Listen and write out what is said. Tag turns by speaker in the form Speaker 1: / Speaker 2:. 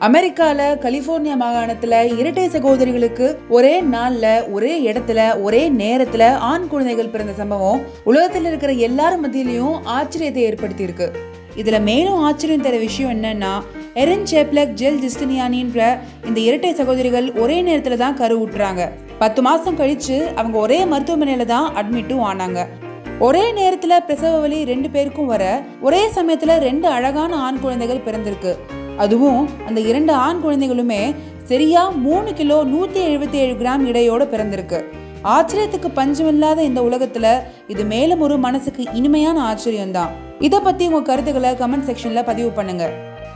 Speaker 1: அமெரிக்கால கலிபோர்னியா மாகாணத்துல இரட்டை சகோதரிகளுக்கு ஒரே நாள்ல ஒரே இடத்துல ஒரே நேரத்துல ஆண் குழந்தைகள் பிறந்த சம்பவம் உலகத்துல இருக்கிற எல்லாரும் மத்தியிலையும் ஆச்சரியத்தை ஏற்படுத்தி இருக்கு இதுல மேலும் ஆச்சரியம் தர விஷயம் என்னன்னா எரின் சேப்லக் ஜெல் ஜிஸ்டினியானின்ற இந்த இரட்டை சகோதரிகள் ஒரே நேரத்துல தான் கரு ஊட்டுறாங்க பத்து மாசம் கழிச்சு அவங்க ஒரே மருத்துவமனையில தான் அட்மிட்டும் ஆனாங்க ஒரே நேரத்துல பிரசவ வலி ரெண்டு பேருக்கும் வர ஒரே சமயத்துல ரெண்டு அழகான ஆண் குழந்தைகள் பிறந்திருக்கு அதுவும் அந்த இரண்டு ஆண் குழந்தைகளுமே சரியா மூணு கிலோ நூத்தி எழுபத்தி ஏழு கிராம் இடையோட பிறந்திருக்கு ஆச்சரியத்துக்கு பஞ்சமில்லாத இந்த உலகத்துல இது மேலும் ஒரு மனசுக்கு இனிமையான ஆச்சரியம்தான் இதை பத்தி உங்க கருத்துக்களை கமெண்ட் செக்ஷன்ல பதிவு பண்ணுங்க